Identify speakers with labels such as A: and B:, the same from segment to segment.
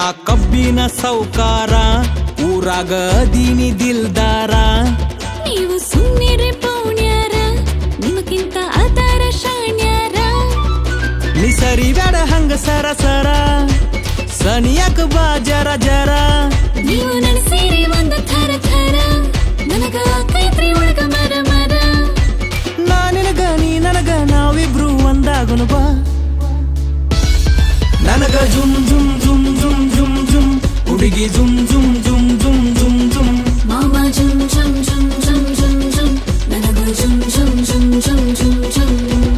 A: ನಾ ಕಬ್ಬಿನ ಸೌಕಾರ ಊರಾಗ ದೀನಿ ದಿಲ್ದಾರ
B: ನೀವು ಸುಮ್ಮನೆ ಪೌಣ್ಯಾರ ನಿಮಗಿಂತ ಆತಾರ ಶಾಣ್ಯಾರ
A: ನೀ ಸರಿ ಬೇಡ ಹಂಗ ಸರ ಸರ ಸನಿಯಾಕ ಬಾ ಜರ ಜರ
B: ನೀವು ನನ್ನ ಸೇರಿ ಒಂದ ಥರ ಥರ ನನಗ ಕೈತ್ರಿ ಒಳಗ ಮರ ಮರ
A: ನಾ ನಿನಗ ನೀ ನನಗ ನಾವಿಬ್ರು ಒಂದಾಗುನು ಬಾ ನನಗ ಜುಮ್ ಜುಮ್ ಜುಮ್ ಜುಮ್ ಜುಮ್ ಜುಮ್ ಹುಡುಗಿ ಜುಮ್ ಜುಮ್ ಜುಮ್ ಜುಮ್ ಜುಮ್ ಜುಮ್
B: ಮಾಮ ಜುಮ್ ಜುಮ್ ಜುಮ್ ಜುಮ್ ಜುಮ್ ಜುಮ್ ನನಗೂ ಜುಮ್ ಜುಮ್ ಜುಮ್ ಜುಮ್ ಜುಮ್ ಜುಮ್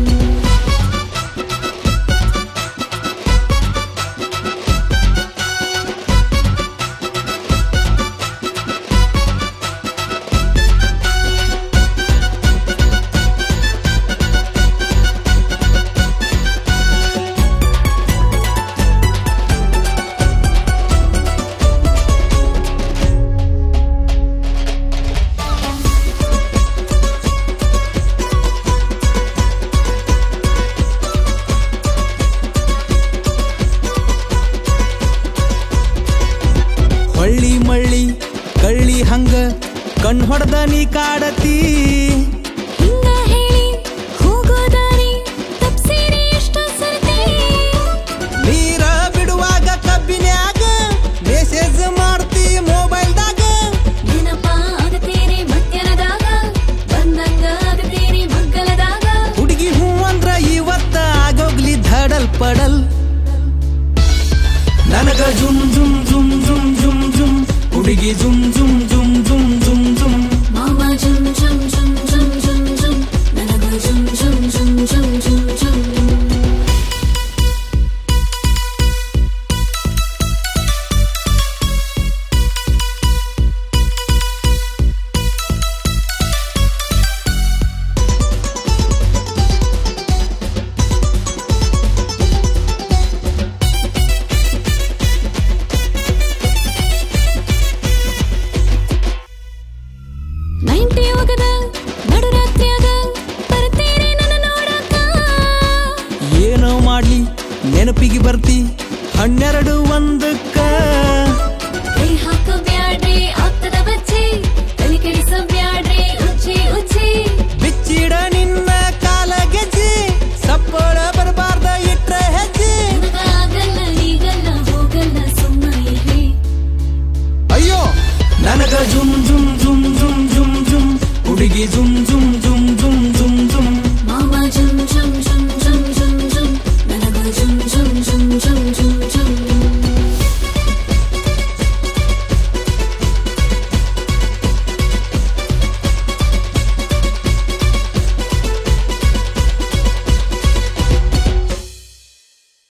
A: ಹೊಳ್ಳಿ ಮಳ್ಳಿ ಕಳ್ಳಿ ಹಂಗ ಕಣ್ ಹೊಡೆದ ನೀ ಕಾಡತಿ
B: ಹಿಂಗ ಹೇಳಿ ಹೋಗೋ ದಾರಿ ತಪ್ಸೇರಿ ಎಷ್ಟೋ ಸರ್ತಿ
A: ನೀರ ಬಿಡುವಾಗ ಕಬ್ಬಿನ್ಯಾಗ ಮೆಸೇಜ್ ಮಾಡ್ತಿ ಮೊಬೈಲ್ದಾಗ
B: ನೆನಪ ಆಗತೇರಿ ಮಧ್ಯಾಹ್ನದಾಗ ಬಂದಂಗ ಆಗತೇರಿ ಮಗ್ಗಲದಾಗ
A: ಹುಡುಗಿ ಹೂ ಅಂದ್ರ ಇವತ್ತ ಆಗೋಗ್ಲಿ ಧಡಲ್ ಪಡಲ್ ನನಗ ಜುಮ್ ಜುಮ್ ಜುಮ್ ಜುಮ್ ಜುಮ್ ಜುಮ್ ಹುಡುಗಿ ಜುಮ್ ಜುಮ್ ಜುಮ್ ಜುಮ್ ಜುಮ್ ಜುಮ್
B: ಮಾಮ ಜುಮ್ ಜುಮ್ ಜುಮ್ ಜುಮ್ ಜುಮ್ ಜುಮ್ ನನಗೂ ಜುಮ್ ಜುಮ್ ಜುಮ್ ಜುಮ್ ಜುಮ್ ಜುಮ್ ನೈಂಟಿ ಹೋಗದ ನಡುರಾತ್ರಿಯಾಗ ಬರ್ತೀರಿ ನನ್ನ ನೋಡಕ
A: ಏನೋ ಮಾಡ್ಲಿ ನೆನಪಿಗೆ ಬರ್ತಿ ಹನ್ನೆರಡು ಒಂದು